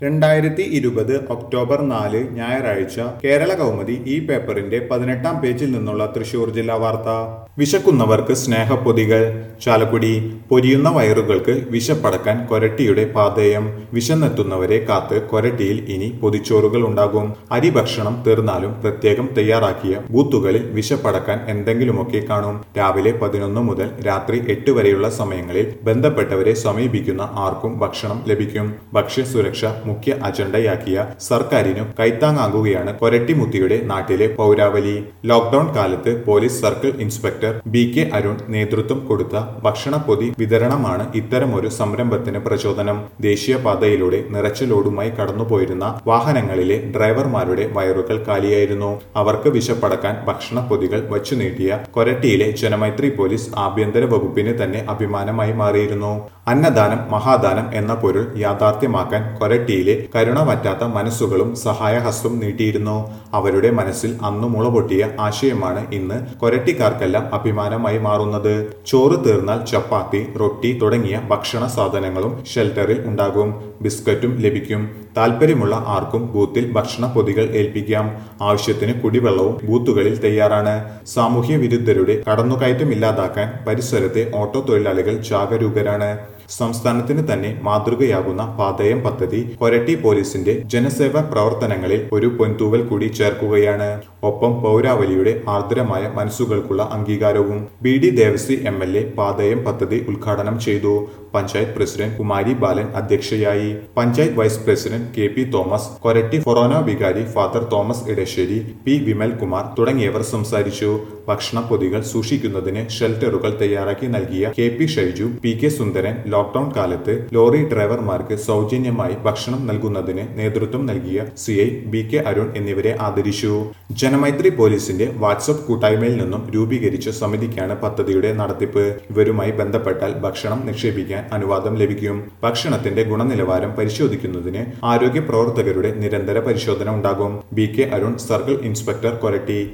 രണ്ടായിരത്തി ഇരുപത് ഒക്ടോബർ നാല് ഞായറാഴ്ച കേരള കൗമുദി ഈ പേപ്പറിന്റെ പതിനെട്ടാം പേജിൽ നിന്നുള്ള തൃശൂർ ജില്ലാ വാർത്ത വിശക്കുന്നവർക്ക് സ്നേഹപ്പൊതികൾ ചാലക്കുടി പൊരിയുന്ന വയറുകൾക്ക് വിശപ്പടക്കാൻ കൊരട്ടിയുടെ പാതയം വിശന്നെത്തുന്നവരെ കാത്ത് കൊരട്ടിയിൽ ഇനി പൊതിച്ചോറുകൾ ഉണ്ടാകും അരി ഭക്ഷണം തീർന്നാലും പ്രത്യേകം തയ്യാറാക്കിയ ബൂത്തുകളിൽ വിശപ്പടക്കാൻ എന്തെങ്കിലുമൊക്കെ കാണും രാവിലെ പതിനൊന്ന് മുതൽ രാത്രി എട്ട് വരെയുള്ള സമയങ്ങളിൽ ബന്ധപ്പെട്ടവരെ സമീപിക്കുന്ന ആർക്കും ഭക്ഷണം ലഭിക്കും ഭക്ഷ്യസുരക്ഷ മുഖ്യ അജണ്ടയാക്കിയ സർക്കാരിനു കൈത്താങ്ങാകുകയാണ് കൊരട്ടിമുത്തിയുടെ നാട്ടിലെ പൗരാവലി ലോക്ഡൌൺ കാലത്ത് police circle inspector B K Arun നേതൃത്വം കൊടുത്ത ഭക്ഷണപ്പൊതി വിതരണമാണ് ഇത്തരമൊരു സംരംഭത്തിന് പ്രചോദനം ദേശീയപാതയിലൂടെ നിറച്ച ലോഡുമായി കടന്നുപോയിരുന്ന വാഹനങ്ങളിലെ ഡ്രൈവർമാരുടെ വയറുകൾ കാലിയായിരുന്നു അവർക്ക് വിശപ്പടക്കാൻ ഭക്ഷണപ്പൊതികൾ വച്ചു നീട്ടിയ കൊരട്ടിയിലെ ജനമൈത്രി പോലീസ് ആഭ്യന്തര വകുപ്പിന് തന്നെ അഭിമാനമായി മാറിയിരുന്നു അന്നദാനം മഹാദാനം എന്ന പൊരുൾ യാഥാർത്ഥ്യമാക്കാൻ കൊരട്ടിയിലെ കരുണ പറ്റാത്ത മനസ്സുകളും സഹായഹസ്തം നീട്ടിയിരുന്നു അവരുടെ മനസ്സിൽ അന്നു മുളപൊട്ടിയ ആശയമാണ് ഇന്ന് കൊരട്ടിക്കാർക്കെല്ലാം അഭിമാനമായി മാറുന്നത് ചോറ് തീർന്നാൽ ചപ്പാത്തി റൊട്ടി തുടങ്ങിയ ഭക്ഷണ സാധനങ്ങളും ഷെൽട്ടറിൽ ഉണ്ടാകും ബിസ്ക്കറ്റും ലഭിക്കും താല്പര്യമുള്ള ആർക്കും ബൂത്തിൽ ഭക്ഷണ പൊതികൾ ഏൽപ്പിക്കാം ആവശ്യത്തിന് കുടിവെള്ളവും ബൂത്തുകളിൽ തയ്യാറാണ് സാമൂഹ്യ വിരുദ്ധരുടെ കടന്നുകയറ്റം ഇല്ലാതാക്കാൻ പരിസരത്തെ ഓട്ടോ തൊഴിലാളികൾ ജാഗരൂകരാണ് സംസ്ഥാനത്തിന് തന്നെ മാതൃകയാകുന്ന പാതയം പദ്ധതി കൊരട്ടി പോലീസിന്റെ ജനസേവ പ്രവർത്തനങ്ങളിൽ ഒരു പൊൻതൂവൽ കൂടി ചേർക്കുകയാണ് ഒപ്പം പൗരാവലിയുടെ ആർദ്രമായ മനസ്സുകൾക്കുള്ള അംഗീകാരവും B D Devasi M L A പാതയം പദ്ധതി ഉദ്ഘാടനം ചെയ്തു പഞ്ചായത്ത് പ്രസിഡന്റ് കുമാരി ബാലൻ അധ്യക്ഷയായി panchayat vice president K P Thomas Koratty ഫൊറോന വികാരി father Thomas Edassery P Vimal Kumar തുടങ്ങിയവർ സംസാരിച്ചു ഭക്ഷണ പൊതികൾ സൂക്ഷിക്കുന്നതിന് ഷെൽട്ടറുകൾ തയ്യാറാക്കി നൽകിയ K P Shaiju P K Sundaran lockdown കാലത്ത് ലോറി ഡ്രൈവർമാർക്ക് സൗജന്യമായി ഭക്ഷണം നൽകുന്നതിന് നേതൃത്വം നൽകിയ C I B K Arun എന്നിവരെ ആദരിച്ചു ജനമൈത്രി പോലീസിന്റെ വാട്സപ്പ് കൂട്ടായ്മയിൽ നിന്നും രൂപീകരിച്ച സമിതിക്കാണ് പദ്ധതിയുടെ നടത്തിപ്പ് ഇവരുമായി ബന്ധപ്പെട്ടാൽ ഭക്ഷണം നിക്ഷേപിക്കാൻ അനുവാദം ലഭിക്കും ഭക്ഷണത്തിന്റെ ഗുണനിലവാരം പരിശോധിക്കുന്നതിന് ആരോഗ്യ പ്രവർത്തകരുടെ നിരന്തര പരിശോധന ഉണ്ടാകും B K Arun circle inspector Koratty